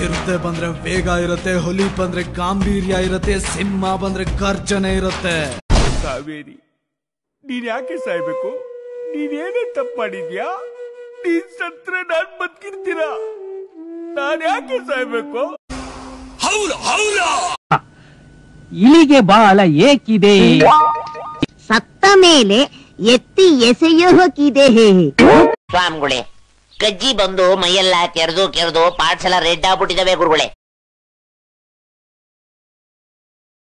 ಚಿರತೆ ಬಂದ್ರೆ ವೇಗ ಇರುತ್ತೆ ಹುಲಿ ಬಂದ್ರೆ ಗಾಂಭೀರ್ಯ ಇರುತ್ತೆ ಸಿಂಹ ಬಂದ್ರೆ ಗರ್ಜನೆ ಇರುತ್ತೆ ಕಾವೇರಿ ನೀನ್ ಯಾಕೆ ಸಾಯ್ಬೇಕು ನೀನೇನೇ ತಪ್ಪು ಮಾಡಿದ್ಯಾ ನೀನ್ ಸತ್ರ ನಾನ್ ಬದುಕಿರ್ತೀರ ನಾನ್ ಯಾಕೆ ಸಾಯ್ಬೇಕು ಇಲಿಗೆ ಬಾಲ ಏಕಿದೆ ಸತ್ತ ಮೇಲೆ ಎತ್ತಿ ಎಸೆಯೋ ಹೋಗಿದೆ ಸ್ವಾಮಿಗಳೇ ಕಜ್ಜಿ ಬಂದು ಮೈಯೆಲ್ಲ ಕೆರೆದು ಕೆರೆದು ಪಾರ್ಟ್ಸ್ ಎಲ್ಲ ರೆಡ್ ಆಗ್ಬಿಟ್ಟಿದಾವೆ ಗುರುಗಳೇ